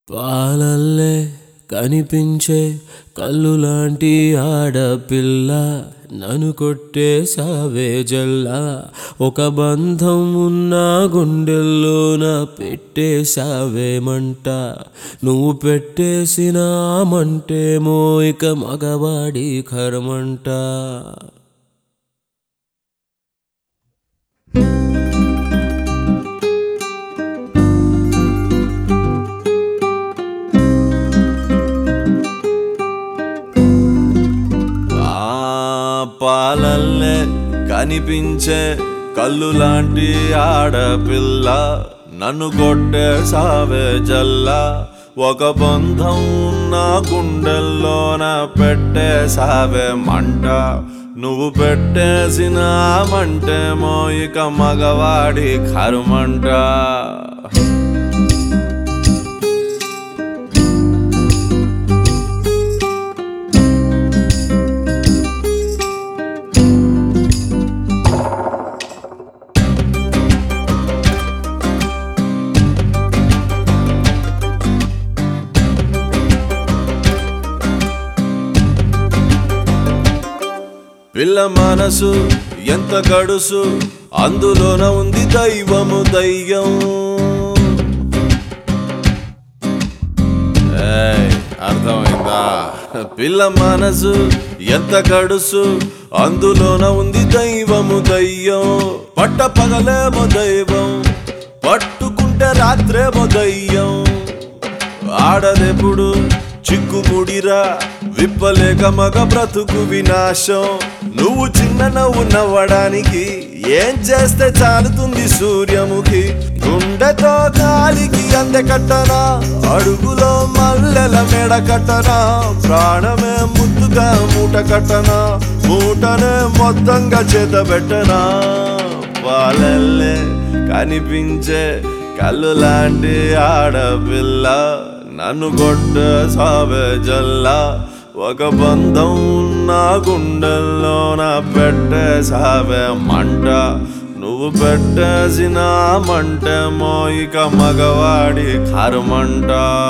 పాలల్లే కనిపించే కళ్ళు లాంటి ఆడపిల్ల నన్ను కొట్టేసావే జల్లా ఒక బంధం ఉన్న గుండెల్లోన పెట్టేసావే మంట నువ్వు పెట్టేసిన ఆ మంటేమో ఇక మగవాడి కర్మంట ఆ పాలల్లే కనిపించే కళ్ళు లాంటి ఆడపిల్ల నన్ను కొట్టేసావే జల్లా ఒక బంధం నా గుండెల్లోన పెట్టేసావే మంట నువ్వు పెట్టేసిన ఆ మంటేమో ఇక మగవాడి కరుమంట పిల్ల మనసు ఎంత గడుసు అందులోన ఉంది దైవము దయ్యం ఏయ్, అర్థమైందా పిల్ల మనసు ఎంత గడుసు అందులోన ఉంది దైవము దయ్యం పట్ట పగలేమో దైవం పట్టుకుంటే రాత్రేమో దయ్యం ఆడదెప్పుడు చిక్కుముడిరా విప్పలేక మగ బ్రతుకు వినాశం నువ్వు చిన్న నవ్వు నవ్వడానికి ఏం చేస్తే చాలుతుంది సూర్యముఖి గుండెతో గాలికి అందె కట్టనా అడుగులో మల్లెల మెడ కట్టనా ప్రాణమే ముద్దుగా మూట కట్టనా మూటనే మొత్తంగా చేత పెట్టనా వాళ్ళల్లే కనిపించే కళ్ళు లాంటి ఆడపిల్ల నన్ను కొట్ట సావే జల్లా ఒక బంధం నా గుండెల్లో నా పెట్టే సావే మంట నువ్వు పెట్టేసిన మంటేమో ఇక మగవాడి కరుమంట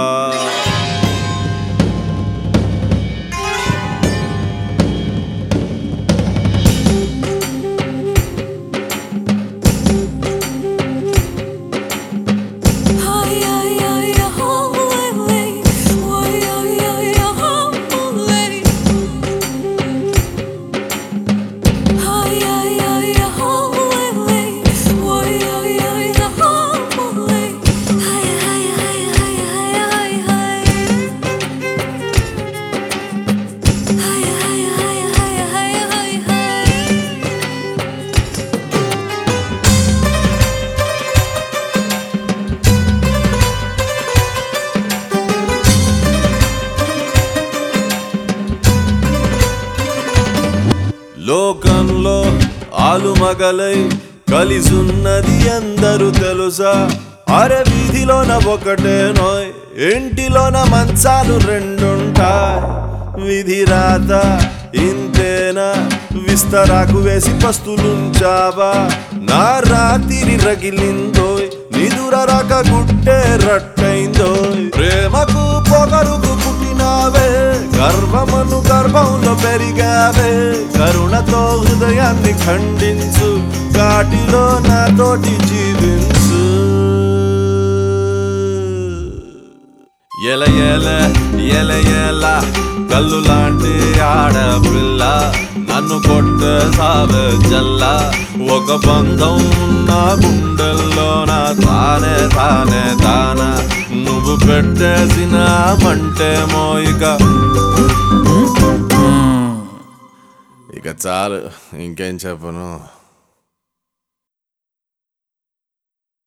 Ay ay ay holy, ay ay ay holy. Ay ay ay holy, ay ay ay holy. Ay ay ay ay ay ay. Ay ay ay ay ay ay. లోకంలో ఆలుమగలై కలిసున్నది అందరూ తెలుసా అరే వీధిలోన ఒకటే నోయ్ ఇంటిలోన మంచాలు రెండుంటాయి విధి రాత ఇంతేనా విస్తరాకు వేసి పస్తులుంచావా నా రాత్రి రగిలిందోయ్ నిదుర రక గుట్టే రట్టయిందోయ్ ప్రేమకు పొగరుకు పుట్టినావే గర్వమను గర్భంలో పెరిగావే కరుణతో హృదయాన్ని ఖండించు కాటిలో నాతోటి జీవించు ఎల ఎల ఎల ఎల కళ్ళు లాంటి ఆడపిల్ల నన్ను కొట్ట సావే జల్ల ఒక బంధం నా గుండెల్లో నా తానే తానే తాన నువ్వు పెట్టేసిన మంటేమో ఇక ఇక చాలు ఇంకేం చెప్పను